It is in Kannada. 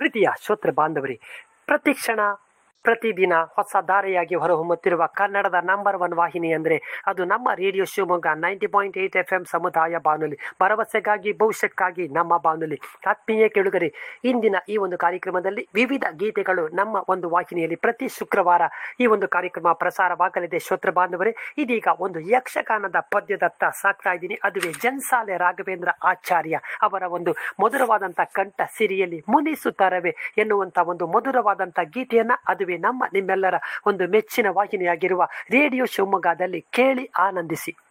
ಪ್ರೀತಿಯ ಶ್ರೋತೃ ಬಾಂಧವರೇ ಪ್ರತಿಕ್ಷಣ ಪ್ರತಿದಿನ ಹೊಸ ದಾರಿಯಾಗಿ ಹೊರಹೊಮ್ಮುತ್ತಿರುವ ಕನ್ನಡದ ನಂಬರ್ ಒನ್ ವಾಹಿನಿ ಅಂದರೆ ಅದು ನಮ್ಮ radio Shivamogga ninety point eight F M ಸಮುದಾಯ ಬಾನುಲಿ ಭರವಸೆಗಾಗಿ ಭವಿಷ್ಯಕ್ಕಾಗಿ ನಮ್ಮ ಬಾನುಲಿ ಆತ್ಮೀಯ ಕೇಳುಗರೆ ಇಂದಿನ ಈ ಒಂದು ಕಾರ್ಯಕ್ರಮದಲ್ಲಿ ವಿವಿಧ ಗೀತೆಗಳು ನಮ್ಮ ಒಂದು ವಾಹಿನಿಯಲ್ಲಿ ಪ್ರತಿ ಶುಕ್ರವಾರ ಈ ಒಂದು ಕಾರ್ಯಕ್ರಮ ಪ್ರಸಾರವಾಗಲಿದೆ ಶ್ರೋತೃ ಬಾಂಧವರೇ ಇದೀಗ ಒಂದು ಯಕ್ಷಗಾನದ ಪದ್ಯದತ್ತ ಸಾಕ್ತಾ ಇದ್ದೀನಿ ಅದುವೇ ಜನ್ಸಾಲೆ ರಾಘವೇಂದ್ರ ಆಚಾರ್ಯ ಅವರ ಒಂದು ಮಧುರವಾದಂಥ ಕಂಠ ಸಿರಿಯಲ್ಲಿ ಮುನಿಸುತ್ತಾರವೆ ಎನ್ನುವಂಥ ಒಂದು ಮಧುರವಾದಂಥ ಗೀತೆಯನ್ನ ಅದುವೇ ನಮ್ಮ ನಿಮ್ಮೆಲ್ಲರ ಒಂದು ಮೆಚ್ಚಿನ ವಾಹಿನಿಯಾಗಿರುವ ರೇಡಿಯೋ ಶಿವಮೊಗ್ಗದಲ್ಲಿ ಕೇಳಿ ಆನಂದಿಸಿ